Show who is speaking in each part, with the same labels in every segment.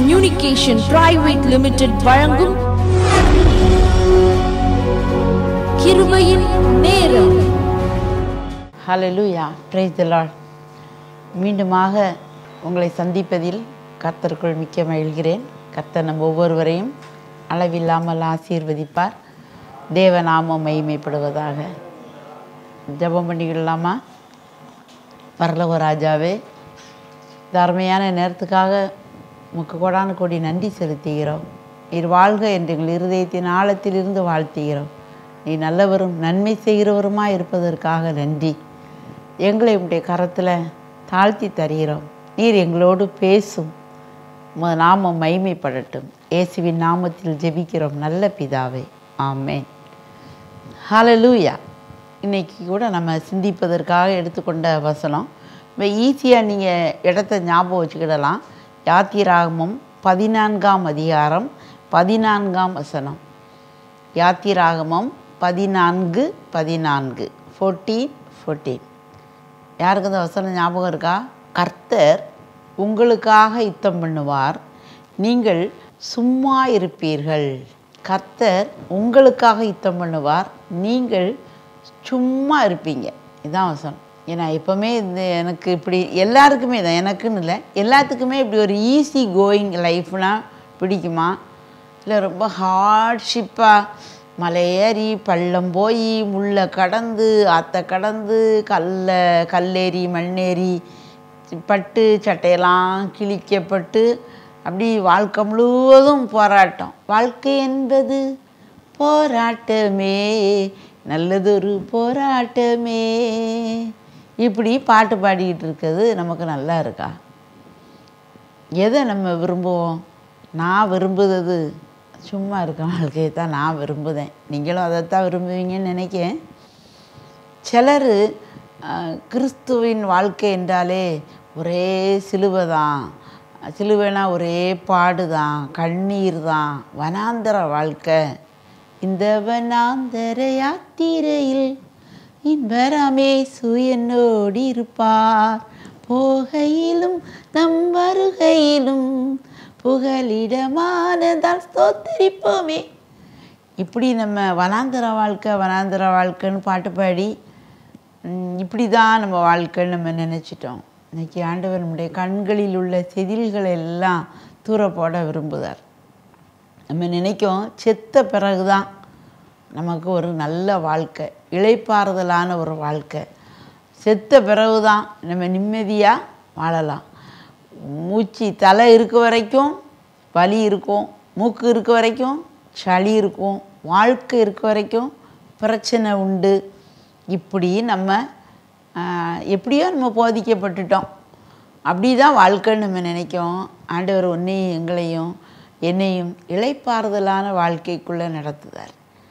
Speaker 1: communication private limited வழங்கும் கிருபையின் நேரம்
Speaker 2: ஹalleluya praise the lord மீண்டுமாக உங்களை சந்திப்பதில் கர்த்தருக்குள் மிக்க மகிழ்கிறேன் கர்த்தர் நம் ஒவ்வொருவரையும் அளவில்லாமல் ஆசீர்வதிப்பார் தேவநாமம் மகிமைப்படுவதாக ஜெபம் பண்ணிக்கிடலாமா பரலோக ராஜாவே இந்த அருமையான நேரத்துக்காக உமக்கு கொடான கோடி நன்றி செலுத்துகிறோம் நீர் வாழ்க என்று எங்கள் இருதயத்தின் ஆழத்திலிருந்து வாழ்த்துகிறோம் நீ நல்லவரும் நன்மை செய்கிறவருமாய் இருப்பதற்காக நன்றி எங்களை உடைய கரத்தில் தாழ்த்தி தருகிறோம் நீர் எங்களோடு பேசும் உமது நாமம் மைமைப்படட்டும் இயேசுவின் நாமத்தில் ஜெபிக்கிறோம் நல்ல பிதாவே ஆமென் ஹalleluya இன்னைக்கு கூட நம்ம சிந்திப்பதற்காக எடுத்துக்கொண்ட வசனம் இப்போ ஈஸியாக நீங்கள் இடத்த ஞாபகம் வச்சுக்கிடலாம் யாத்திராகமம் பதினான்காம் அதிகாரம் பதினான்காம் வசனம் யாத்திராகமம் பதினான்கு பதினான்கு ஃபோர்டீன் ஃபோர்டீன் யாருக்கு இந்த வசனம் ஞாபகம் இருக்கா கர்த்தர் உங்களுக்காக யுத்தம் பண்ணுவார் நீங்கள் சும்மா இருப்பீர்கள் கர்த்தர் உங்களுக்காக யுத்தம் பண்ணுவார் நீங்கள் சும்மா இருப்பீங்க இதான் வசனம் ஏன்னா எப்போவுமே இந்த எனக்கு இப்படி எல்லாருக்குமே தான் எனக்குன்னு இல்லை எல்லாத்துக்குமே இப்படி ஒரு ஈஸி கோயிங் லைஃப்னால் பிடிக்குமா இல்லை ரொம்ப ஹார்ட்ஷிப்பாக மலையேறி பள்ளம் போய் முள்ளை கடந்து ஆற்றை கடந்து கல்ல கல்லேறி மண்ணேறி பட்டு சட்டையெல்லாம் கிழிக்கப்பட்டு அப்படி வாழ்க்கை முழுவதும் போராட்டம் வாழ்க்கை என்பது போராட்டமே நல்லதொரு போராட்டமே இப்படி பாட்டு பாடிக்கிட்டு இருக்கிறது நமக்கு நல்லா இருக்கா எதை நம்ம விரும்புவோம் நான் விரும்புறது சும்மா இருக்க வாழ்க்கையை தான் நான் விரும்புதேன் நீங்களும் அதைத்தான் விரும்புவீங்கன்னு நினைக்கிறேன் சிலர் கிறிஸ்துவின் வாழ்க்கை என்றாலே ஒரே சிலுவை தான் சிலுவைனா ஒரே பாடு தான் கண்ணீர் தான் வனாந்தர வாழ்க்கை இந்த வனாந்தர யாத்திரையில் இன்பரமே சுயனோடி இருப்பார் போகையிலும் நம் வருகையிலும் புகலிடமானதால் ஸ்தோத்தரிப்போமே இப்படி நம்ம வனாந்தர வாழ்க்கை வனாந்தர வாழ்க்கைன்னு பாட்டு பாடி ம், இப்படி தான் நம்ம வாழ்க்கைன்னு நம்ம நினச்சிட்டோம் இன்னைக்கு ஆண்டவர் நம்முடைய கண்களில் உள்ள செதில்களை எல்லாம் தூர போட விரும்புகிறார் நம்ம நினைக்கும் செத்த பிறகு தான் நமக்கு ஒரு நல்ல வாழ்க்கை இளைப்பாறுதலான ஒரு வாழ்க்கை செத்த பிறகு தான் நம்ம நிம்மதியாக வாழலாம் மூச்சு தலை இருக்க வரைக்கும் வலி இருக்கும் மூக்கு இருக்க வரைக்கும் சளி இருக்கும் வாழ்க்கை இருக்க வரைக்கும் பிரச்சனை உண்டு இப்படி நம்ம ஆஹ், எப்படியோ நம்ம போதிக்கப்பட்டுட்டோம் அப்படி தான் வாழ்க்கைன்னு நம்ம நினைக்கிறோம் ஆண்டவர் ஒன்றையும் எங்களையும் என்னையும் இளைப்பாறுதலான வாழ்க்கைக்குள்ளே நடத்துதார்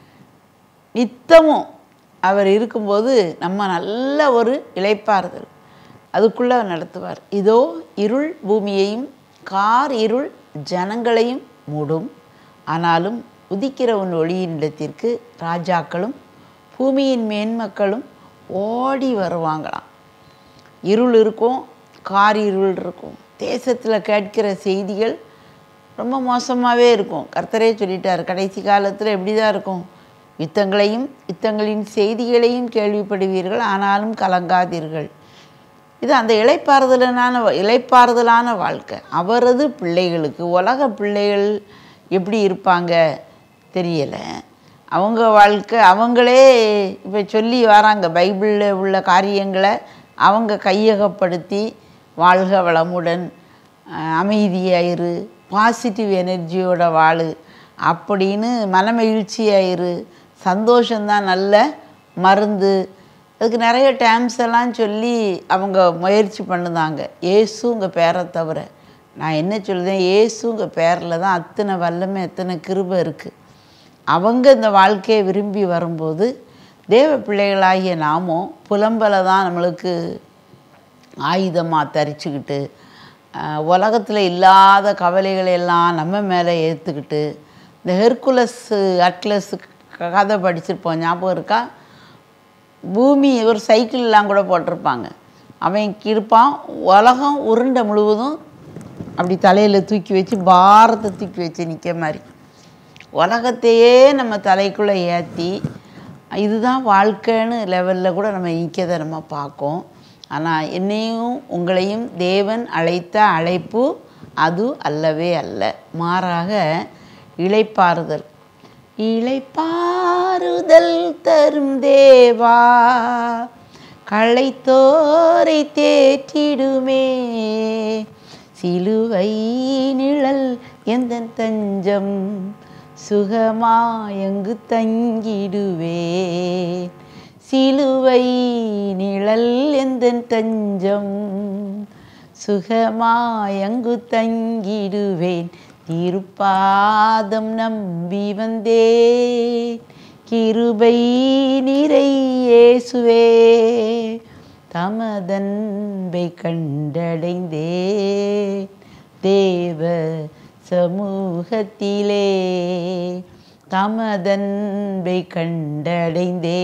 Speaker 2: நித்தமும் அவர் இருக்கும்போது நம்ம நல்ல ஒரு இளைப்பாறுதல் அதுக்குள்ளே நடத்துவார் இதோ இருள் பூமியையும் கார் இருள் ஜனங்களையும் மூடும் ஆனாலும் உதிக்கிற உன் ஒளியின் இடத்திற்கு ராஜாக்களும் பூமியின் மேன்மக்களும் ஓடி வருவாங்களாம் இருள் இருக்கும் கார் இருள் இருக்கும் தேசத்தில் கேட்கிற செய்திகள் ரொம்ப மோசமாகவே இருக்கும் கர்த்தரே சொல்லிட்டார் கடைசி காலத்தில் எப்படி தான் இருக்கும் யுத்தங்களையும் யுத்தங்களின் செய்திகளையும் கேள்விப்படுவீர்கள் ஆனாலும் கலங்காதீர்கள் இது அந்த இளைப்பாறுதலான இளைப்பாறுதலான வாழ்க்கை அவரது பிள்ளைகளுக்கு உலக பிள்ளைகள் எப்படி இருப்பாங்க தெரியலை அவங்க வாழ்க்கை அவங்களே இப்போ சொல்லி வராங்க பைபிளில் உள்ள காரியங்களை அவங்க கையகப்படுத்தி வாழ்க வளமுடன் அஹ், அமைதியாயிரு பாசிட்டிவ் எனர்ஜியோட வாழு அப்படின்னு மனமகிழ்ச்சியாயிரு சந்தோஷம்தான் நல்ல மருந்து அதுக்கு நிறைய டேம்ஸ் எல்லாம் சொல்லி அவங்க முயற்சி பண்ணுதாங்க ஏசுங்க பேரை தவிர நான் என்ன சொல்லுதேன் ஏசுங்க பேரில் தான் அத்தனை வல்லமை அத்தனை கிருபை இருக்குது அவங்க இந்த வாழ்க்கையை விரும்பி வரும்போது தேவ பிள்ளைகளாகிய நாமும் புலம்பலை தான் நம்மளுக்கு ஆயுதமாக தரிச்சுக்கிட்டு உலகத்தில் இல்லாத கவலைகளை எல்லாம் நம்ம மேலே ஏற்றுக்கிட்டு இந்த ஹெர்குலஸ் அட்லஸ் கதை படிச்சிருப்போம் ஞாபகம் இருக்கா பூமி ஒரு சைக்கிள்லாம் கூட போட்டிருப்பாங்க அவன் இருப்பான் உலகம் உருண்டை முழுவதும் அப்படி தலையில் தூக்கி வச்சு பாரத்தை தூக்கி வச்சு நிற்க மாதிரி உலகத்தையே நம்ம தலைக்குள்ளே ஏற்றி இதுதான் வாழ்க்கைன்னு லெவலில் கூட நம்ம நிற்கதை நம்ம பார்க்கோம் ஆனால் என்னையும் உங்களையும் தேவன் அழைத்த அழைப்பு அது அல்லவே அல்ல மாறாக இளைப்பாறுதல் இளைப்பாறுதல் தரும் தேவா களைத்தோரை தேற்றிடுமே சிலுவை நிழல் எந்த தஞ்சம் சுகமாயங்கு தங்கிடுவே சிலுவை நிழல் எந்த தஞ்சம் சுகமாயங்கு தங்கிடுவேன் திருப்பாதம் நம்பி வந்தேன் கிருபை நிறை இயேசுவே தமதன்பை கண்டடைந்தே தேவ சமூகத்திலே தமதன்பை கண்டடைந்தே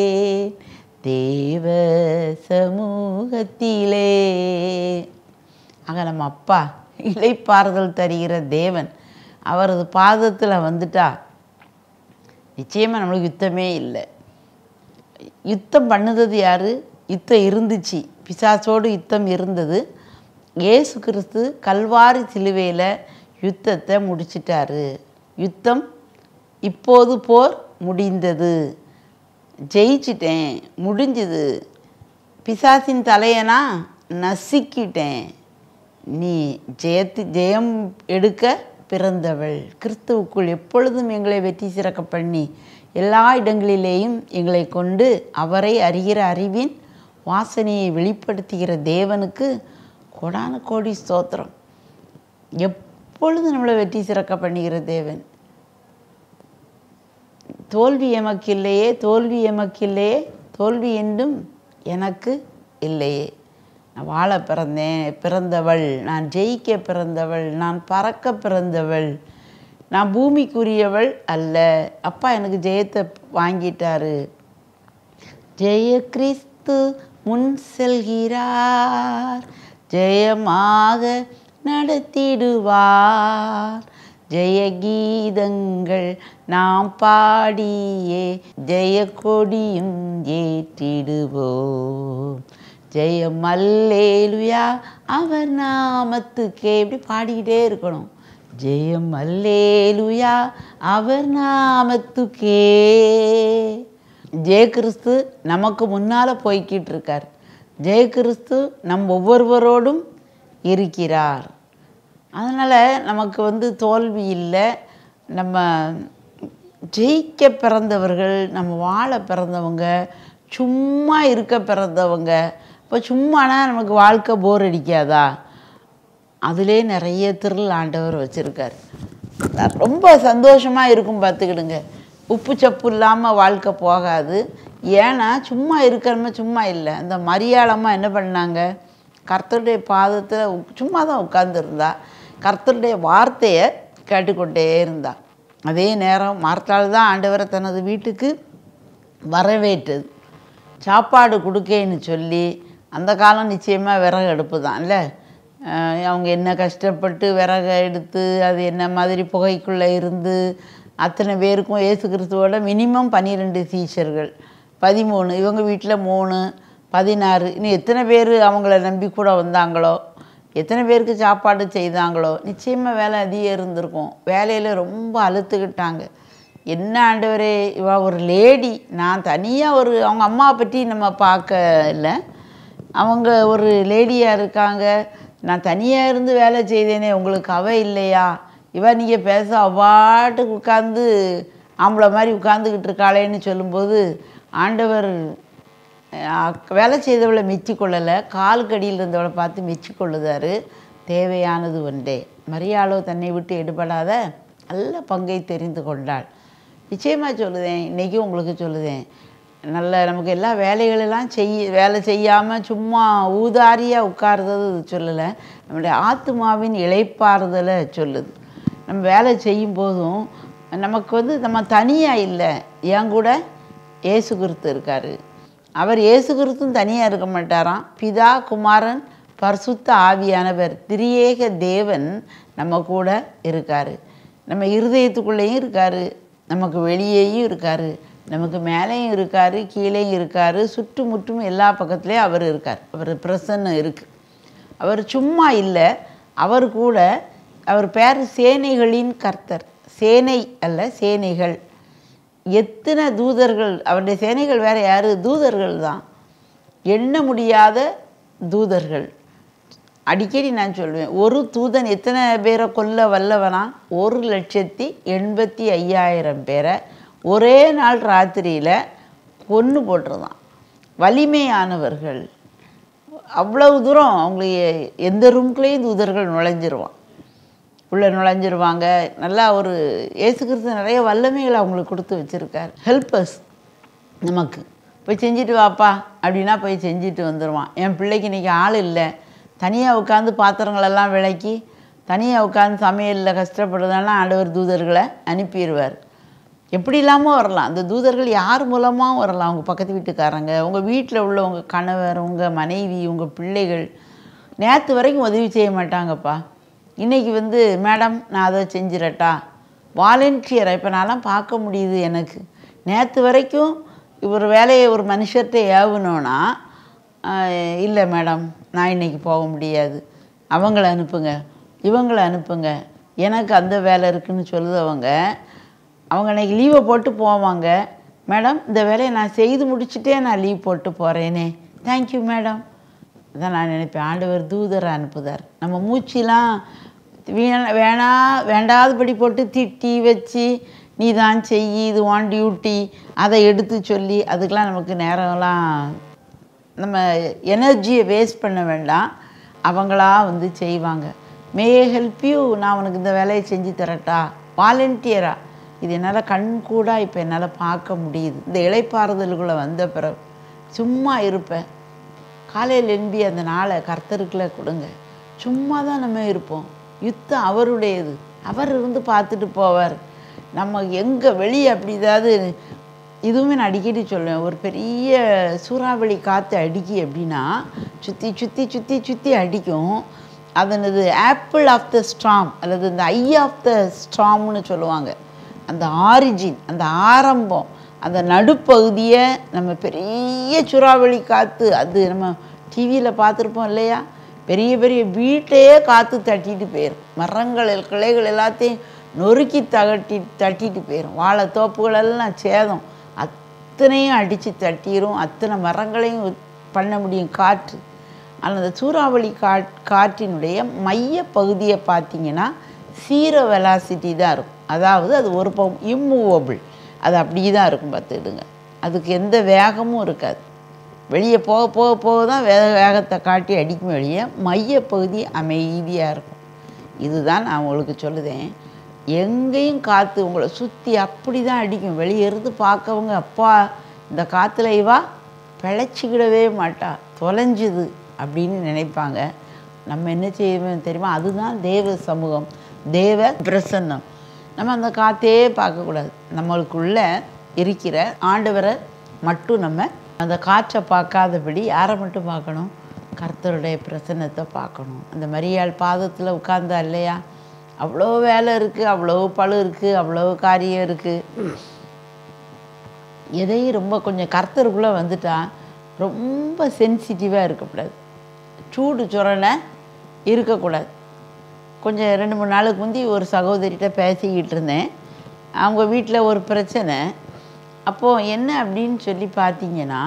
Speaker 2: தேவ சமூகத்திலே ஆக நம்ம அப்பா இளைப்பாறுதல் தருகிற தேவன் அவரது பாதத்தில் வந்துட்டா நிச்சயமாக நம்மளுக்கு யுத்தமே இல்லை யுத்தம் பண்ணுறது யார் யுத்தம் இருந்துச்சு பிசாசோடு யுத்தம் இருந்தது இயேசு கிறிஸ்து கல்வாரி சிலுவையில் யுத்தத்தை முடிச்சிட்டாரு யுத்தம் இப்போது போர் முடிந்தது ஜெயிச்சிட்டேன் முடிஞ்சுது பிசாசின் தலையனா நசுக்கிட்டேன் நீ ஜெயத்து ஜெயம் எடுக்க பிறந்தவள் கிறிஸ்துவுக்குள் எப்பொழுதும் எங்களை வெற்றி சிறக்க பண்ணி எல்லா இடங்களிலேயும் எங்களை கொண்டு அவரை அறிகிற அறிவின் வாசனையை வெளிப்படுத்துகிற தேவனுக்கு கொடான கோடி ஸ்தோத்திரம் எப்பொழுதும் நம்மளை வெற்றி சிறக்க பண்ணுகிற தேவன் தோல்வி எமக்கு இல்லையே தோல்வி எமக்கு இல்லையே தோல்வி என்றும் எனக்கு இல்லையே நான் வாழ பிறந்தேன் பிறந்தவள் நான் ஜெயிக்க பிறந்தவள் நான் பறக்க பிறந்தவள் நான் பூமிக்குரியவள் அல்ல அப்பா எனக்கு ஜெயத்தை வாங்கிட்டாரு ஜெய கிறிஸ்து முன் செல்கிறார் ஜெயமாக நடத்திடுவார் ஜெய கீதங்கள் நாம் பாடியே ஜெய கொடியும் ஏற்றிடுவோம் ஜெயம் அல்லேலுயா அவர் நாமத்துக்கே இப்படி பாடிக்கிட்டே இருக்கணும் ஜெயம் அல்லேலுயா அவர் நாமத்துக்கே ஜெய கிறிஸ்து நமக்கு முன்னால் போய்கிட்டு இருக்கார் ஜெய கிறிஸ்து நம் ஒவ்வொருவரோடும் இருக்கிறார் அதனால் நமக்கு வந்து தோல்வி இல்லை நம்ம ஜெயிக்க பிறந்தவர்கள் நம்ம வாழ பிறந்தவங்க சும்மா இருக்க பிறந்தவங்க இப்போ சும்மானா நமக்கு வாழ்க்கை போர் அடிக்காதா அதிலே நிறைய திருள் ஆண்டவர் வச்சுருக்கார் ரொம்ப சந்தோஷமாக இருக்கும் பார்த்துக்கிடுங்க உப்பு சப்பு இல்லாமல் வாழ்க்கை போகாது ஏன்னா சும்மா இருக்கிறமே சும்மா இல்லை அந்த மரியாளமாக என்ன பண்ணாங்க கர்த்தருடைய பாதத்தில் சும்மா தான் உட்காந்துருந்தா கர்த்தருடைய வார்த்தையை கேட்டுக்கொண்டே இருந்தா அதே நேரம் மார்த்தாள் தான் ஆண்டவரை தனது வீட்டுக்கு வரவேற்றது சாப்பாடு கொடுக்கேன்னு சொல்லி அந்த காலம் நிச்சயமாக விறகு அடுப்பு தான் இல்லை அஹ் அவங்க என்ன கஷ்டப்பட்டு விறகு எடுத்து அது என்ன மாதிரி புகைக்குள்ளே இருந்து அத்தனை பேருக்கும் இயேசு கிறிஸ்துவோட மினிமம் பன்னிரெண்டு சீஷர்கள் பதிமூணு இவங்க வீட்டில் மூணு பதினாறு இன்னும் எத்தனை பேர் அவங்கள நம்பி கூட வந்தாங்களோ எத்தனை பேருக்கு சாப்பாடு செய்தாங்களோ நிச்சயமாக வேலை அதிகம் இருந்திருக்கும் வேலையில் ரொம்ப அழுத்துக்கிட்டாங்க என்ன ஆண்டவரே இவ ஒரு லேடி நான் தனியாக ஒரு அவங்க அம்மாவை பற்றி நம்ம பார்க்க இல்லை அவங்க ஒரு லேடியாக இருக்காங்க நான் தனியாக இருந்து வேலை செய்தேனே உங்களுக்கு அவ இல்லையா இவ நீங்கள் பேச அவ்வாட்டுக்கு உட்காந்து ஆம்பளை மாதிரி உட்காந்துக்கிட்டு இருக்காளேன்னு சொல்லும்போது ஆண்டவர் அஹ், வேலை செய்தவளை மெச்சி கொள்ளலை கால் கடியில் இருந்தவளை பார்த்து மெச்சி கொள்ளுதாரு தேவையானது ஒன்றே மரியாளோ தன்னை விட்டு எடுபடாத நல்ல பங்கை தெரிந்து கொண்டாள் நிச்சயமாக சொல்லுதேன் இன்றைக்கும் உங்களுக்கு சொல்லுதேன் நல்ல நமக்கு எல்லா வேலைகளெல்லாம் செய்ய வேலை செய்யாமல் சும்மா ஊதாரியாக உட்கார்றது சொல்லலை நம்முடைய ஆத்மாவின் இளைப்பாறுதலை சொல்லுது நம்ம வேலை செய்யும் போதும் நமக்கு வந்து நம்ம தனியாக இல்லை என் கூட இயேசு கிறிஸ்து இருக்கார் அவர் இயேசு கிறிஸ்தும் தனியாக இருக்க மாட்டாராம் பிதா குமாரன் பரிசுத்த ஆவியானவர் திரியேக தேவன் நம்ம கூட இருக்கார் நம்ம இருதயத்துக்குள்ளேயும் இருக்கார் நமக்கு வெளியேயும் இருக்கார் நமக்கு மேலேயும் இருக்கார் கீழேயும் இருக்கார் சுற்றுமுற்றும் எல்லா பக்கத்துலேயும் அவர் இருக்கார் அவர் பிரசன்னம் இருக்குது அவர் சும்மா இல்லை அவர் கூட அவர் பேர் சேனைகளின் கர்த்தர் சேனை அல்ல சேனைகள் எத்தனை தூதர்கள் அவருடைய சேனைகள் வேற யாரு தூதர்கள் தான் எண்ண முடியாத தூதர்கள் அடிக்கடி நான் சொல்லுவேன் ஒரு தூதன் எத்தனை பேரை கொல்ல வல்லவனா ஒரு லட்சத்தி எண்பத்தி ஐயாயிரம் பேரை ஒரே நாள் ராத்திரியில் கொன்று போட்டுருதான் வலிமையானவர்கள் அவ்வளவு தூரம் அவங்களுக்கு எந்த ரூம்குள்ளேயும் தூதர்கள் நுழைஞ்சிருவான் உள்ளே நுழைஞ்சிருவாங்க நல்லா ஒரு இயேசு கிறிஸ்து நிறைய வல்லமைகளை அவங்களுக்கு கொடுத்து வச்சுருக்கார் ஹெல்ப்பர்ஸ் நமக்கு போய் செஞ்சுட்டு வாப்பா அப்படின்னா போய் செஞ்சுட்டு வந்துடுவான் என் பிள்ளைக்கு இன்றைக்கி ஆள் இல்லை தனியாக உட்காந்து பாத்திரங்களெல்லாம் விளக்கி தனியாக உட்காந்து சமையலில் கஷ்டப்படுறதுனா ஆண்டவர் தூதர்களை அனுப்பிடுவார் எப்படி இல்லாமல் வரலாம் அந்த தூதர்கள் யார் மூலமாக வரலாம் உங்கள் பக்கத்து வீட்டுக்காரங்க உங்கள் வீட்டில் உள்ள உங்கள் கணவர் உங்கள் மனைவி உங்கள் பிள்ளைகள் நேற்று வரைக்கும் உதவி செய்ய மாட்டாங்கப்பா இன்றைக்கி வந்து மேடம் நான் அதை செஞ்சிடட்டா வாலண்டியரை இப்போ நான்லாம் பார்க்க முடியுது எனக்கு நேற்று வரைக்கும் ஒரு வேலையை ஒரு மனுஷர்கிட்ட ஏவணும்னா இல்லை மேடம் நான் இன்னைக்கு போக முடியாது அவங்கள அனுப்புங்க இவங்கள அனுப்புங்க எனக்கு அந்த வேலை இருக்குன்னு சொல்லுதவங்க அவங்க அன்றைக்கி லீவை போட்டு போவாங்க மேடம் இந்த வேலையை நான் செய்து முடிச்சுட்டே நான் லீவ் போட்டு போகிறேனே தேங்க்யூ மேடம் அதான் நான் நினைப்பேன் ஆண்டவர் தூதரை அனுப்புதார் நம்ம மூச்சிலாம் வீண வேணா வேண்டாதபடி போட்டு திட்டி வச்சு நீ தான் செய் இது ஒன் டியூட்டி அதை எடுத்து சொல்லி அதுக்கெலாம் நமக்கு நேரம்லாம் நம்ம எனர்ஜியை வேஸ்ட் பண்ண வேண்டாம் அவங்களா வந்து செய்வாங்க மே ஹெல்ப் யூ நான் உனக்கு இந்த வேலையை செஞ்சு தரட்டா வாலண்டியரா இது என்னால் கண் கூட இப்போ என்னால் பார்க்க முடியுது இந்த இளைப்பாறுதலுக்குள்ளே வந்த பிறகு சும்மா இருப்பேன் காலையில் எழும்பி அந்த நாளை கர்த்தருக்குள்ள கொடுங்க சும்மா தான் நம்ம இருப்போம் யுத்தம் அவருடையது அவர் இருந்து பார்த்துட்டு போவார் நம்ம எங்கே வெளியே அப்படி ஏதாவது இதுவுமே நான் அடிக்கடி சொல்லுவேன் ஒரு பெரிய சூறாவளி காற்று அடிக்கி அப்படின்னா சுற்றி சுற்றி சுற்றி சுற்றி அடிக்கும் அதனது ஆப்பிள் ஆஃப் த ஸ்ட்ராம் அல்லது இந்த ஐ ஆஃப் த ஸ்ட்ராம்னு சொல்லுவாங்க அந்த ஆரிஜின் அந்த ஆரம்பம் அந்த நடுப்பகுதியை நம்ம பெரிய சூறாவளி காற்று அது நம்ம டிவியில் பார்த்துருப்போம் இல்லையா பெரிய பெரிய வீட்டையே காற்று தட்டிட்டு போயிடும் மரங்கள் கிளைகள் எல்லாத்தையும் நொறுக்கி தகட்டி தட்டிட்டு போயிடும் வாழை தோப்புகளெல்லாம் சேதம் அத்தனையும் அடித்து தட்டிடும் அத்தனை மரங்களையும் பண்ண முடியும் காற்று ஆனால் அந்த சூறாவளி காட் காற்றினுடைய மைய பகுதியை பார்த்தீங்கன்னா சீரோ வெலாசிட்டி தான் இருக்கும் அதாவது அது ஒரு ப இம்மூவபிள் அது அப்படியே தான் இருக்கும் பார்த்துக்கிடுங்க அதுக்கு எந்த வேகமும் இருக்காது வெளியே போக போக போக தான் வே வேகத்தை காட்டி அடிக்கும் வெளியே மையப்பகுதி அமைதியாக இருக்கும் இதுதான் நான் உங்களுக்கு சொல்லுதேன் எங்கேயும் காற்று உங்களை சுற்றி அப்படி தான் அடிக்கும் வெளியே இருந்து பார்க்கவங்க அப்பா இந்த காற்றுல இவா பிழைச்சிக்கிடவே மாட்டா தொலைஞ்சுது அப்படின்னு நினைப்பாங்க நம்ம என்ன செய்வோம் தெரியுமா அதுதான் தேவ சமூகம் தேவ பிரசன்னம் நம்ம அந்த காற்றே பார்க்கக்கூடாது நம்மளுக்குள்ள இருக்கிற ஆண்டவரை மட்டும் நம்ம அந்த காற்றை பார்க்காதபடி யாரை மட்டும் பார்க்கணும் கர்த்தருடைய பிரசன்னத்தை பார்க்கணும் அந்த மரியாள் பாதத்தில் உட்கார்ந்தா இல்லையா அவ்வளோ வேலை இருக்குது அவ்வளோ பழு இருக்குது அவ்வளோ காரியம் இருக்குது எதையும் ரொம்ப கொஞ்சம் கர்த்தருக்குள்ளே வந்துட்டா ரொம்ப சென்சிட்டிவாக இருக்கக்கூடாது சூடு சுரணை இருக்கக்கூடாது கொஞ்சம் ரெண்டு மூணு நாளுக்கு முந்தி ஒரு சகோதரிகிட்ட பேசிக்கிட்டு இருந்தேன் அவங்க வீட்டில் ஒரு பிரச்சனை அப்போது என்ன அப்படின்னு சொல்லி பார்த்தீங்கன்னா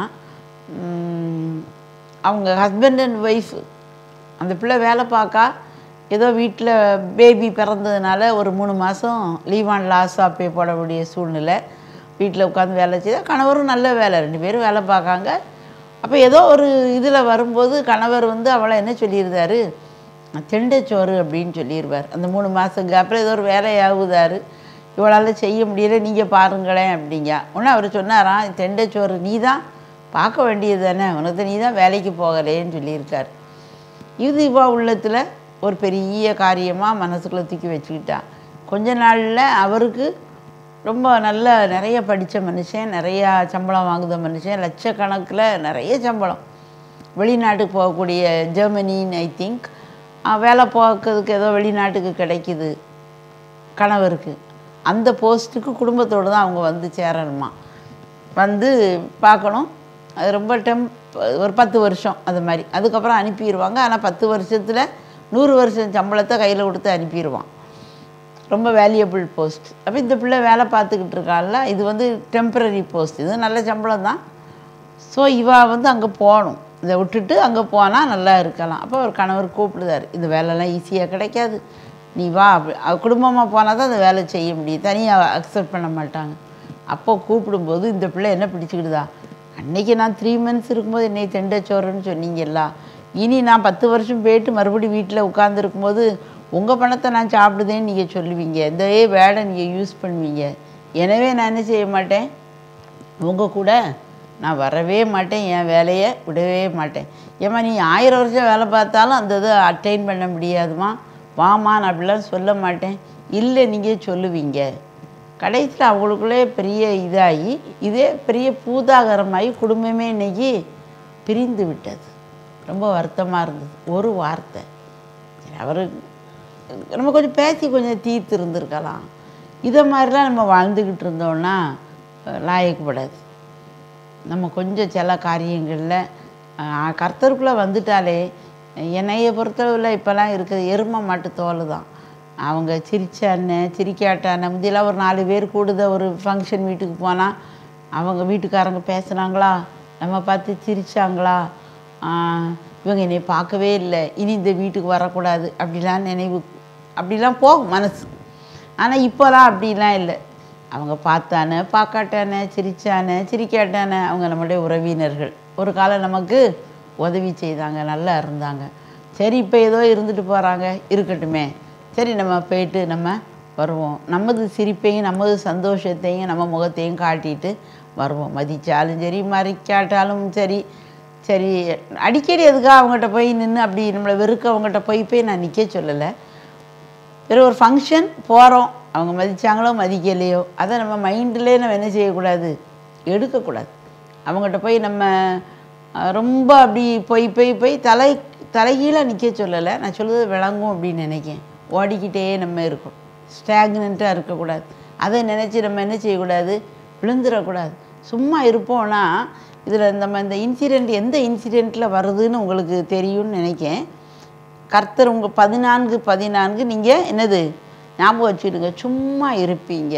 Speaker 2: ம், அவங்க ஹஸ்பண்ட் அண்ட் ஒய்ஃப் அந்த பிள்ளை வேலை பார்க்கா ஏதோ வீட்டில் பேபி பிறந்ததுனால ஒரு மூணு மாதம் leave on loss of pay போடக்கூடிய சூழ்நிலை வீட்டில் உட்காந்து வேலை செய்தால் கணவரும் நல்ல வேலை ரெண்டு பேரும் வேலை பார்க்காங்க அப்போ ஏதோ ஒரு இதில் வரும்போது கணவர் வந்து அவளை என்ன சொல்லியிருந்தாரு தெண்டைச்சோறு அப்படின்னு சொல்லிடுவார் அந்த மூணு மாதம் கேப்பில் ஏதோ ஒரு வேலையாகுதாரு இவளால் செய்ய முடியல நீங்கள் பாருங்களேன் அப்படிங்க உடனே அவர் சொன்னாராம் தெண்டைச்சோறு நீ தான் பார்க்க வேண்டியது தானே உனக்கு நீ தான் வேலைக்கு போகலேன்னு சொல்லியிருக்கார் இது இவா உள்ளத்தில் ஒரு பெரிய காரியமாக மனசுக்குள்ளே தூக்கி வச்சுக்கிட்டா கொஞ்ச நாளில் அவருக்கு ரொம்ப நல்ல நிறைய படித்த மனுஷன் நிறையா சம்பளம் வாங்குத மனுஷன் லட்சக்கணக்கில் நிறைய சம்பளம் வெளிநாட்டுக்கு போகக்கூடிய ஜெர்மனின்னு ஐ திங்க் வேலை பார்க்கறதுக்கு ஏதோ வெளிநாட்டுக்கு கிடைக்குது கணவருக்கு அந்த போஸ்ட்டுக்கு குடும்பத்தோடு தான் அவங்க வந்து சேரணுமா வந்து பார்க்கணும் அது ரொம்ப டெம் ஒரு பத்து வருஷம் அது மாதிரி அதுக்கப்புறம் அனுப்பிடுவாங்க ஆனால் பத்து வருஷத்தில் நூறு வருஷம் சம்பளத்தை கையில் கொடுத்து அனுப்பிடுவான் ரொம்ப வேல்யூபிள் போஸ்ட் அப்போ இந்த பிள்ளை வேலை பார்த்துக்கிட்டு இருக்காள்ல இது வந்து டெம்பரரி போஸ்ட் இது நல்ல சம்பளம் தான் ஸோ இவ வந்து அங்கே போகணும் இதை விட்டுட்டு அங்கே போனால் நல்லா இருக்கலாம் அப்போ ஒரு கணவர் கூப்பிடுதாரு இந்த வேலைலாம் ஈஸியாக கிடைக்காது நீ வா அப்படி குடும்பமாக போனால் தான் அந்த வேலை செய்ய முடியும் தனியாக அக்செப்ட் பண்ண மாட்டாங்க அப்போ கூப்பிடும்போது இந்த பிள்ளை என்ன பிடிச்சிக்கிடுதா அன்னைக்கு நான் த்ரீ மந்த்ஸ் இருக்கும்போது என்னை தெண்டச்சோறுன்னு சொன்னீங்கல்ல இனி நான் பத்து வருஷம் போயிட்டு மறுபடியும் வீட்டில் உட்காந்துருக்கும்போது உங்கள் பணத்தை நான் சாப்பிடுதேன்னு நீங்கள் சொல்லுவீங்க இந்த வேடை நீங்கள் யூஸ் பண்ணுவீங்க எனவே நான் என்ன செய்ய மாட்டேன் உங்கள் கூட நான் வரவே மாட்டேன் என் வேலையை விடவே மாட்டேன் ஏம்மா நீ ஆயிரம் வருஷம் வேலை பார்த்தாலும் அந்த இதை அட்டைன் பண்ண முடியாதுமா வாமா நான் அப்படிலாம் சொல்ல மாட்டேன் இல்லை நீங்கள் சொல்லுவீங்க கடைசியில் அவங்களுக்குள்ளே பெரிய இதாகி இதே பெரிய பூதாகரமாகி குடும்பமே இன்னைக்கு பிரிந்து விட்டது ரொம்ப வருத்தமாக இருந்தது ஒரு வார்த்தை சரி அவர் நம்ம கொஞ்சம் பேசி கொஞ்சம் தீர்த்து இருந்திருக்கலாம் இதை மாதிரிலாம் நம்ம வாழ்ந்துக்கிட்டு இருந்தோம்னா அஹ், லாயக்கப்படாது நம்ம கொஞ்சம் சில காரியங்களில் அஹ், கர்த்தருக்குள்ளே வந்துட்டாலே என்னைய பொறுத்தளவில் இப்போல்லாம் இருக்குது எருமை மாட்டு தோல் தான் அவங்க சிரிச்சானே சிரிக்காட்டானே முந்தியெல்லாம் ஒரு நாலு பேர் கூடுத ஒரு ஃபங்க்ஷன் வீட்டுக்கு போனால் அவங்க வீட்டுக்காரங்க பேசுனாங்களா நம்ம பார்த்து சிரிச்சாங்களா ஆஹ், இவங்க என்னை பார்க்கவே இல்லை இனி இந்த வீட்டுக்கு வரக்கூடாது அப்படிலாம் நினைவு அப்படிலாம் போகும் மனசு ஆனால் இப்போலாம் அப்படிலாம் இல்லை அவங்க பார்த்தானே பார்க்காட்டானே சிரிச்சானே சிரிக்காட்டானே அவங்க நம்முடைய உறவினர்கள் ஒரு காலம் நமக்கு உதவி செய்தாங்க நல்லா இருந்தாங்க சரி இப்போ ஏதோ இருந்துட்டு போகிறாங்க இருக்கட்டுமே சரி நம்ம போயிட்டு நம்ம வருவோம் நமது சிரிப்பையும் நமது சந்தோஷத்தையும் நம்ம முகத்தையும் காட்டிட்டு வருவோம் மதிச்சாலும் சரி மறிக்காட்டாலும் சரி சரி அடிக்கடி எதுக்காக அவங்ககிட்ட போய் நின்று அப்படி நம்மளை வெறுக்க அவங்ககிட்ட போய் போய் நான் நிற்க சொல்லலை வேறு ஒரு ஃபங்க்ஷன் போகிறோம் அவங்க மதிச்சாங்களோ மதிக்கலையோ அதை நம்ம மைண்டிலே நம்ம என்ன செய்யக்கூடாது எடுக்கக்கூடாது அவங்ககிட்ட போய் நம்ம அஹ், ரொம்ப அப்படி போய் போய் போய் தலை தலைகீழாக நிற்க சொல்லலை நான் சொல்லுறது விளங்கும் அப்படின்னு நினைக்கேன் ஓடிக்கிட்டே நம்ம இருக்கோம் ஸ்டாக்னண்ட்டாக இருக்கக்கூடாது அதை நினச்சி நம்ம என்ன செய்யக்கூடாது விழுந்துடக்கூடாது சும்மா இருப்போம்னா இதில் நம்ம இந்த இன்சிடெண்ட் எந்த இன்சிடெண்ட்டில் வருதுன்னு உங்களுக்கு தெரியும்னு நினைக்கேன் கர்த்தர் உங்கள் பதினான்கு பதினான்கு நீங்கள் என்னது ஞாபகம் வச்சுடுங்க சும்மா இருப்பீங்க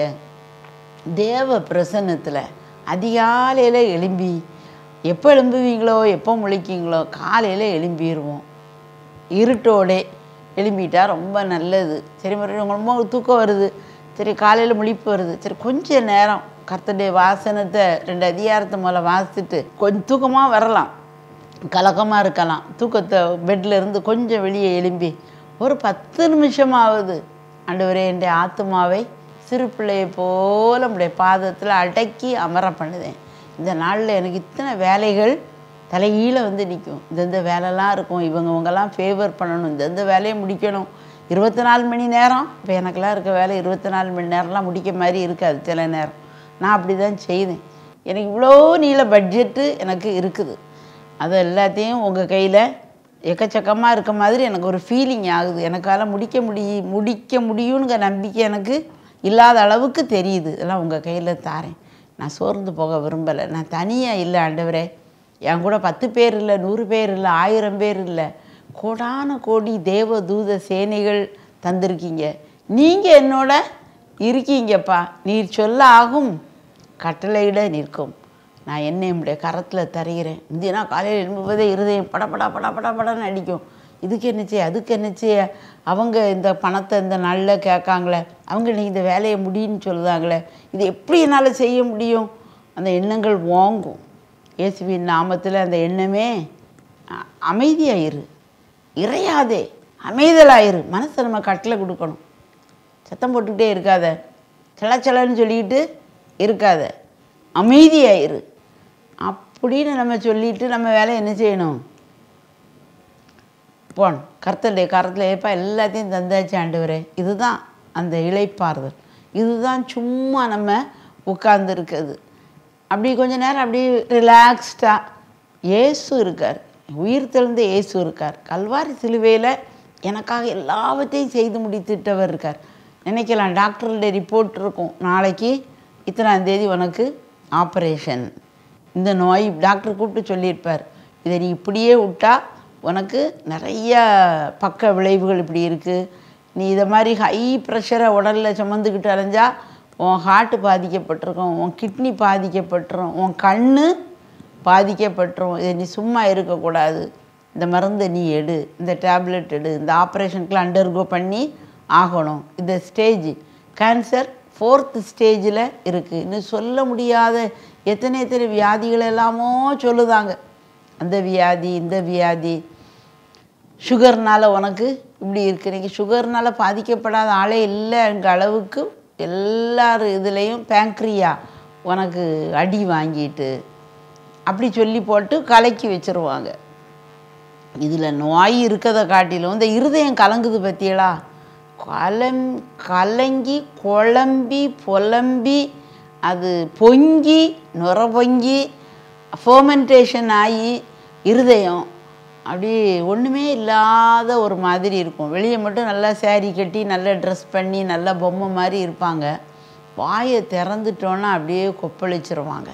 Speaker 2: தேவ பிரசன்னத்தில் அதிகாலையில் எழும்பி எப்போ எழும்புவீங்களோ எப்போ முழிக்கீங்களோ காலையில் எழும்பிடுவோம் இருட்டோடே எழும்பிட்டா ரொம்ப நல்லது சரி மறுபடியும் உங்களுக்கு ரொம்ப தூக்கம் வருது சரி காலையில் முழிப்பு வருது சரி கொஞ்ச நேரம் கர்த்தருடைய வாசனத்தை ரெண்டு அதிகாரத்தை முதல்ல வாசிச்சுட்டு கொஞ்சம் தூக்கமாக வரலாம் கலக்கமாக இருக்கலாம் தூக்கத்தை பெட்ல இருந்து கொஞ்சம் வெளியே எழும்பி ஒரு பத்து நிமிஷமாவது ஆண்டவரே என் ஆத்துமாவை சிறு பிள்ளையை போல நம்முடைய பாதத்தில் அடக்கி அமர பண்ணுதேன் இந்த நாளில் எனக்கு இத்தனை வேலைகள் தலைகீழ வந்து நிற்கும் இந்தந்த வேலைலாம் இருக்கும் இவங்க இவங்கெல்லாம் ஃபேவர் பண்ணணும் இந்தந்த வேலையை முடிக்கணும் இருபத்தி நாலு மணி நேரம் இப்போ எனக்கெல்லாம் இருக்க வேலை இருபத்தி நாலு மணி நேரம்லாம் முடிக்க மாதிரி இருக்காது சில நேரம் நான் அப்படி தான் செய்தேன் எனக்கு இவ்வளோ நீள பட்ஜெட்டு எனக்கு இருக்குது அது எல்லாத்தையும் உங்கள் கையில் எக்கச்சக்கமாக இருக்க மாதிரி எனக்கு ஒரு ஃபீலிங் ஆகுது எனக்கால முடிக்க முடி முடிக்க முடியுங்கிற நம்பிக்கை எனக்கு இல்லாத அளவுக்கு தெரியுது இதெல்லாம் உங்கள் கையில் தாரேன் நான் சோர்ந்து போக விரும்பலை நான் தனியாக இல்லை ஆண்டவரே என் கூட பத்து பேர் இல்லை நூறு பேர் இல்லை ஆயிரம் பேர் இல்லை கோடான கோடி தேவ தூத சேனைகள் தந்திருக்கீங்க நீங்கள் என்னோட இருக்கீங்கப்பா நீர் சொல்ல ஆகும் கட்டளையிட நிற்கும் நான் என்ன என்னுடைய கரத்தில் தருகிறேன் இந்தியனா காலையில் எழும்புவதே இருதயம் படபடா படபடா படன்னு அடிக்கும் இதுக்கு என்ன செய்ய அதுக்கு என்ன செய்ய அவங்க இந்த பணத்தை இந்த நாளில் கேட்காங்களே அவங்க இன்னைக்கு இந்த வேலையை முடியும்னு சொல்லுதாங்களே இது எப்படி என்னால் செய்ய முடியும் அந்த எண்ணங்கள் வாங்கும் இயேசுவின் நாமத்தில் அந்த எண்ணமே அ- அமைதியாயிரு இறையாதே அமைதலாயிரு மனசை நம்ம கட்டளை கொடுக்கணும் சத்தம் போட்டுக்கிட்டே இருக்காத சலச்சலன்னு சொல்லிக்கிட்டு இருக்காத அமைதியாயிரு அப்படின்னு நம்ம சொல்லிட்டு நம்ம வேலை என்ன செய்யணும் போகணும் கர்த்தருடைய கரத்தில் ஏப்பா எல்லாத்தையும் தந்தாச்சு ஆண்டவரே இதுதான் அந்த இளைப்பாறுதல் இதுதான் சும்மா நம்ம உட்கார்ந்து இருக்கிறது அப்படி கொஞ்ச நேரம் அப்படியே ரிலாக்ஸ்டாக இயேசு இருக்கார் உயிர் தெழுந்த இயேசு இருக்கார் கல்வாரி சிலுவையில் எனக்காக எல்லாவற்றையும் செய்து முடித்துட்டவர் இருக்கார் நினைக்கலாம் டாக்டருடைய ரிப்போர்ட் இருக்கும் நாளைக்கு இத்தனாம் தேதி உனக்கு ஆப்ரேஷன் இந்த நோய் டாக்டர் கூப்பிட்டு சொல்லியிருப்பார் இதை நீ இப்படியே விட்டா உனக்கு நிறைய பக்க விளைவுகள் இப்படி இருக்குது நீ இதை மாதிரி ஹை ப்ரெஷரை உடலில் சுமந்துக்கிட்டு அலைஞ்சா உன் ஹார்ட் பாதிக்கப்பட்டிருக்கும் உன் கிட்னி பாதிக்கப்பட்டுரும் உன் கண்ணு பாதிக்கப்பட்டுரும் இதை நீ சும்மா இருக்கக்கூடாது இந்த மருந்தை நீ எடு இந்த டேப்லெட் எடு இந்த ஆப்ரேஷனுக்குலாம் அண்டர்கோ பண்ணி ஆகணும் இந்த ஸ்டேஜ் கேன்சர் ஃபோர்த் ஸ்டேஜில் இருக்குது இன்னும் சொல்ல முடியாத எத்தனை எத்தனை வியாதிகள் எல்லாமோ சொல்லுதாங்க அந்த வியாதி இந்த வியாதி சுகர்னால் உனக்கு இப்படி இருக்கு இன்றைக்கி சுகர்னால் பாதிக்கப்படாத ஆளே இல்லைங்க அளவுக்கு எல்லார் இதுலேயும் பேங்க்ரியா உனக்கு அடி வாங்கிட்டு அப்படி சொல்லி போட்டு கலக்கி வச்சுருவாங்க இதில் நோய் இருக்கதை காட்டிலும் இந்த இருதயம் கலங்குது பற்றியலா கலம் கலங்கி குழம்பி புலம்பி அது பொங்கி நுர பொங்கி ஃபோமெண்டேஷன் ஆகி இருதயம் அப்படி ஒன்றுமே இல்லாத ஒரு மாதிரி இருக்கும் வெளியே மட்டும் நல்லா சேரீ கட்டி நல்லா ட்ரெஸ் பண்ணி நல்லா பொம்மை மாதிரி இருப்பாங்க வாயை திறந்துட்டோன்னா அப்படியே கொப்பளிச்சிருவாங்க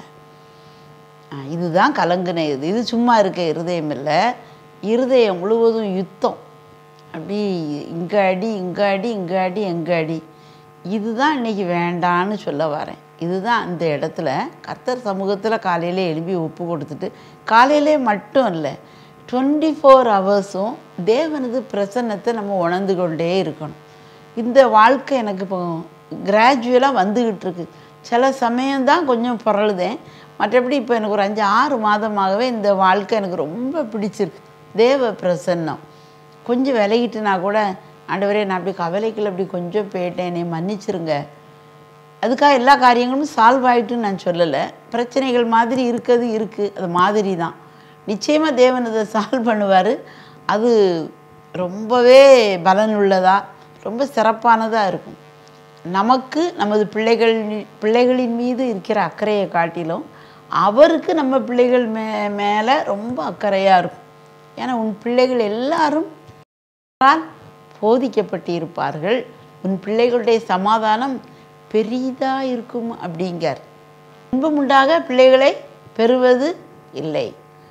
Speaker 2: ஆ, இதுதான் கலங்குன இது இது சும்மா இருக்க இருதயம் இல்லை இருதயம் முழுவதும் யுத்தம் அப்படி இங்கே அடி இங்கே அடி இங்கே அடி எங்கே அடி இதுதான் இன்னைக்கு வேண்டான்னு சொல்ல வரேன் இதுதான் அந்த இடத்துல கர்த்தர் சமூகத்தில் காலையிலே எழுப்பி ஒப்பு கொடுத்துட்டு காலையிலே மட்டும் இல்லை டுவெண்ட்டி ஃபோர் ஹவர்ஸும் தேவனது பிரசன்னத்தை நம்ம உணர்ந்து கொண்டே இருக்கணும் இந்த வாழ்க்கை எனக்கு இப்போ கிராஜுவலாக வந்துக்கிட்டு இருக்கு சில சமயம்தான் கொஞ்சம் புரளுதேன் மற்றபடி இப்போ எனக்கு ஒரு அஞ்சு ஆறு மாதமாகவே இந்த வாழ்க்கை எனக்கு ரொம்ப பிடிச்சிருக்கு தேவ பிரசன்னம் கொஞ்சம் விலகிட்டுனா கூட ஆண்டவரே நான் அப்படி கவலைக்குள்ள அப்படி கொஞ்சம் போயிட்டேன் என்னை மன்னிச்சிருங்க அதுக்காக எல்லா காரியங்களும் சால்வ் ஆகிட்டுன்னு நான் சொல்லலை பிரச்சனைகள் மாதிரி இருக்கிறது இருக்குது அது மாதிரி தான் நிச்சயமாக தேவன் அதை சால்வ் பண்ணுவார் அது ரொம்பவே பலனுள்ளதாக ரொம்ப சிறப்பானதாக இருக்கும் நமக்கு நமது பிள்ளைகள் பிள்ளைகளின் மீது இருக்கிற அக்கறையை காட்டிலும் அவருக்கு நம்ம பிள்ளைகள் மே மேலே ரொம்ப அக்கறையாக இருக்கும் ஏன்னா உன் பிள்ளைகள் எல்லாரும் அவரால் போதிக்கப்பட்டு இருப்பார்கள் உன் பிள்ளைகளுடைய சமாதானம் பெரிதா இருக்கும் அப்படிங்கார் இன்பம் உண்டாக பிள்ளைகளை பெறுவது இல்லை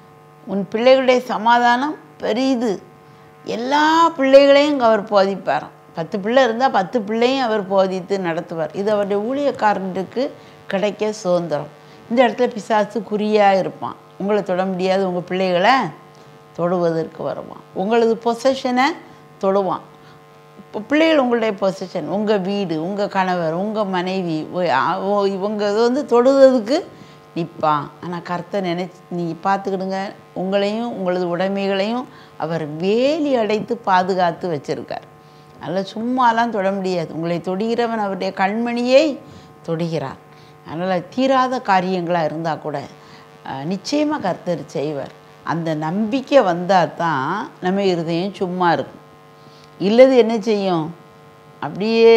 Speaker 2: உன் பிள்ளைகளுடைய சமாதானம் பெரிது எல்லா பிள்ளைகளையும் அவர் போதிப்பாராம் பத்து பிள்ளை இருந்தால் பத்து பிள்ளையும் அவர் போதித்து நடத்துவார் இது அவருடைய ஊழியக்காரனுக்கு கிடைக்க சுதந்திரம் இந்த இடத்துல பிசாசு குறியாக இருப்பான் உங்களை தொட முடியாது உங்கள் பிள்ளைகளை தொடுவதற்கு வருவான் உங்களது பொசஷனை தொடுவான் இப்போ பிள்ளைகள் உங்களுடைய பொசிஷன் உங்கள் வீடு உங்கள் கணவர் உங்கள் மனைவி ஒ- ஆ- ஓ- இவங்க இது வந்து தொடுவதற்கு நிற்பான் ஆனால் கர்த்தர் நினைச்சு நீ பார்த்துக்கிடுங்க உங்களையும் உங்களது உடைமைகளையும் அவர் வேலி அடைத்து பாதுகாத்து வச்சிருக்கார் அதனால் சும்மாலாம் தொட முடியாது உங்களை தொடுகிறவன் அவருடைய கண்மணியை தொடுகிறார் அதனால் தீராத காரியங்களாக இருந்தால் கூட நிச்சயமாக கர்த்தர் செய்வார் அந்த நம்பிக்கை வந்தால் தான் நம்ம இருதயம் சும்மா இருக்கும் இல்லது என்ன செய்யும் அப்படியே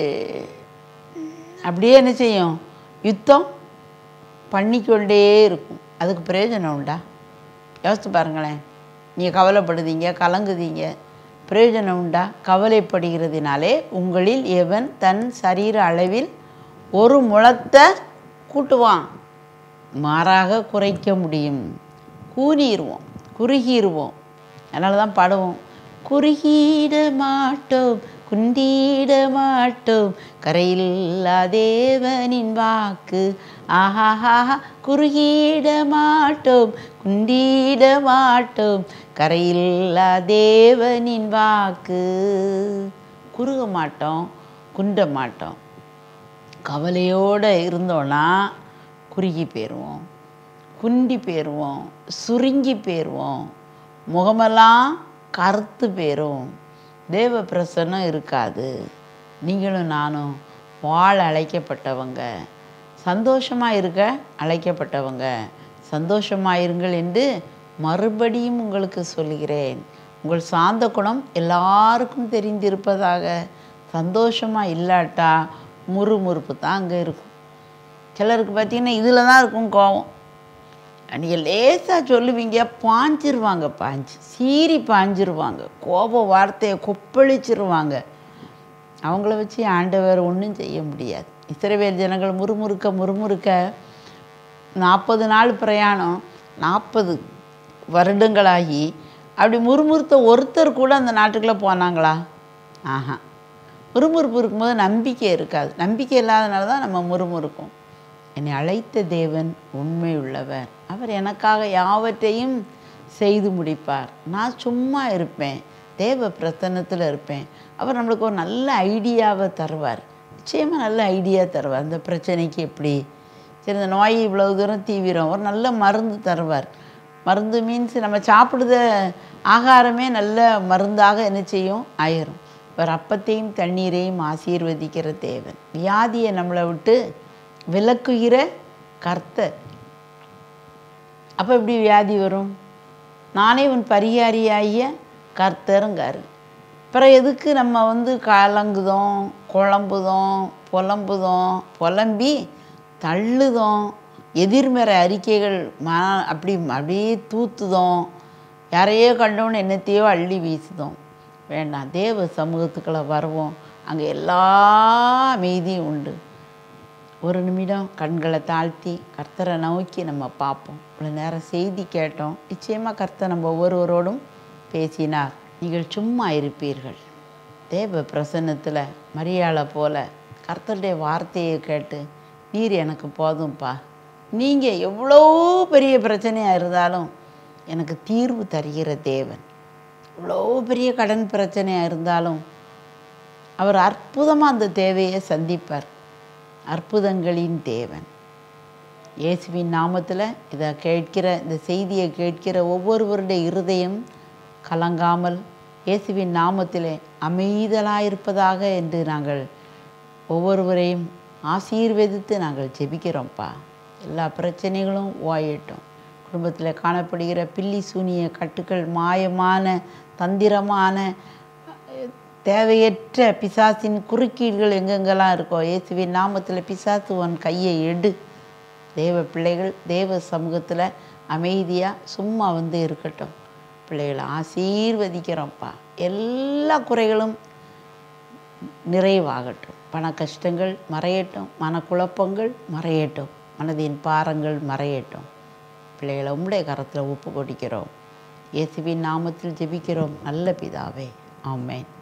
Speaker 2: அப்படியே என்ன செய்யும் யுத்தம் பண்ணிக்கொண்டே இருக்கும் அதுக்கு பிரயோஜனம் உண்டா யோசித்து பாருங்களேன் நீங்கள் கவலைப்படுதீங்க கலங்குதீங்க பிரயோஜனம் உண்டா கவலைப்படுகிறதினாலே உங்களில் எவன் தன் சரீர அளவில் ஒரு முழத்தை கூட்டுவான் மாறாக குறைக்க முடியும் கூனிடுவோம் குறுகிடுவோம் அதனால தான் பாடுவோம் குறுகிட மாட்டோம் குண்டிட மாட்டோம் கரையில்லா தேவனின் வாக்கு ஆஹாஹா குறுகிட மாட்டோம் குண்டிட மாட்டோம் கரையில்லா தேவனின் வாக்கு குறுக மாட்டோம் குண்ட மாட்டோம் கவலையோடு இருந்தோன்னா குறுகி போயிடுவோம் குண்டி போயிடுவோம் சுருங்கி போயிடுவோம் முகமெல்லாம் கருத்து போயிடும் தேவ பிரசன்னம் இருக்காது நீங்களும் நானும் வாழ அழைக்கப்பட்டவங்க சந்தோஷமாக இருக்க அழைக்கப்பட்டவங்க சந்தோஷமாக இருங்கள் என்று மறுபடியும் உங்களுக்கு சொல்கிறேன் உங்கள் சாந்த குணம் எல்லாருக்கும் தெரிந்திருப்பதாக சந்தோஷமாக இல்லாட்டா முறுமுறுப்பு தான் அங்கே இருக்கும் சிலருக்கு பார்த்தீங்கன்னா இதில் தான் இருக்கும் கோவம் நீங்கள் லேசாக சொல்லுவீங்க பாஞ்சிருவாங்க பாஞ்சு சீறி பாஞ்சிருவாங்க கோப வார்த்தையை கொப்பளிச்சிருவாங்க அவங்கள வச்சு ஆண்டவர் ஒன்றும் செய்ய முடியாது இஸ்ரவேல் ஜனங்கள் முறுமுறுக்க முறுமுறுக்க நாற்பது நாள் பிரயாணம் நாற்பது வருடங்களாகி அப்படி முறுமுறுத்த ஒருத்தர் கூட அந்த நாட்டுக்குள்ளே போனாங்களா ஆஹா முறுமுறுப்பு இருக்கும்போது நம்பிக்கை இருக்காது நம்பிக்கை இல்லாதனால தான் நம்ம முறுமுறுக்கும் என்னை அழைத்த தேவன் உண்மை உள்ளவர் அவர் எனக்காக யாவற்றையும் செய்து முடிப்பார் நான் சும்மா இருப்பேன் தேவ பிரசன்னத்தில் இருப்பேன் அவர் நம்மளுக்கு ஒரு நல்ல ஐடியாவை தருவார் நிச்சயமாக நல்ல ஐடியா தருவார் அந்த பிரச்சனைக்கு எப்படி சரி இந்த நோய் இவ்வளவு தூரம் தீவிரம் ஒரு நல்ல மருந்து தருவார் மருந்து மீன்ஸ் நம்ம சாப்பிடுத ஆகாரமே நல்ல மருந்தாக என்ன செய்யும் ஆயிரும் இவர் அப்பத்தையும் தண்ணீரையும் ஆசீர்வதிக்கிற தேவன் வியாதியை நம்மளை விட்டு விலக்குகிற கர்த்தர் அப்போ எப்படி வியாதி வரும் நானே உன் பரிகாரியாகிய கர்த்தருங்காரு அப்புறம் எதுக்கு நம்ம வந்து கலங்குதோம் குழம்புதோம் புலம்புதோம் புலம்பி தள்ளுதோம் எதிர்மறை அறிக்கைகள் ம அப்படி அப்படியே தூத்துதோம் யாரையோ கண்டவொன்னு என்னத்தையோ அள்ளி வீசுதோம் வேண்டாம் தேவ சமூகத்துக்குள்ள வருவோம் அங்கே எல்லா அமைதியும் உண்டு ஒரு நிமிடம் கண்களை தாழ்த்தி கர்த்தரை நோக்கி நம்ம பார்ப்போம் இவ்வளோ நேரம் செய்தி கேட்டோம் நிச்சயமாக கர்த்தர் நம்ம ஒவ்வொருவரோடும் பேசினார் நீங்கள் சும்மா இருப்பீர்கள் தேவ பிரசன்னத்தில் மரியாதை போல கர்த்தருடைய வார்த்தையை கேட்டு நீர் எனக்கு போதும்ப்பா நீங்கள் எவ்வளோ பெரிய பிரச்சனையாக இருந்தாலும் எனக்கு தீர்வு தருகிற தேவன் இவ்வளோ பெரிய கடன் பிரச்சனையாக இருந்தாலும் அவர் அற்புதமாக அந்த தேவையை சந்திப்பார் அற்புதங்களின் தேவன் இயேசுவின் நாமத்தில் இதை கேட்கிற இந்த செய்தியை கேட்கிற ஒவ்வொருவருடைய இருதயம் கலங்காமல் இயேசுவின் நாமத்திலே அமைதலாயிருப்பதாக என்று நாங்கள் ஒவ்வொருவரையும் ஆசீர்வதித்து நாங்கள் ஜெபிக்கிறோம்ப்பா எல்லா பிரச்சனைகளும் ஓயட்டும் குடும்பத்தில் காணப்படுகிற பில்லி சூனிய கட்டுக்கள் மாயமான தந்திரமான தேவையற்ற பிசாசின் குறுக்கீடுகள் எங்கெங்கெல்லாம் இருக்கோ இயேசுவின் நாமத்தில் பிசாசு உன் கையை எடு தேவ பிள்ளைகள் தேவ சமூகத்தில் அமைதியாக சும்மா வந்து இருக்கட்டும் பிள்ளைகளை ஆசீர்வதிக்கிறோம்ப்பா எல்லா குறைகளும் நிறைவாகட்டும் பண கஷ்டங்கள் மறையட்டும் மனக்குழப்பங்கள் மறையட்டும் மனதின் பாரங்கள் மறையட்டும் பிள்ளைகளை உம்முடைய கரத்தில் ஒப்பு கொடுக்கிறோம் இயேசுவின் நாமத்தில் ஜெபிக்கிறோம் நல்ல பிதாவே ஆமென்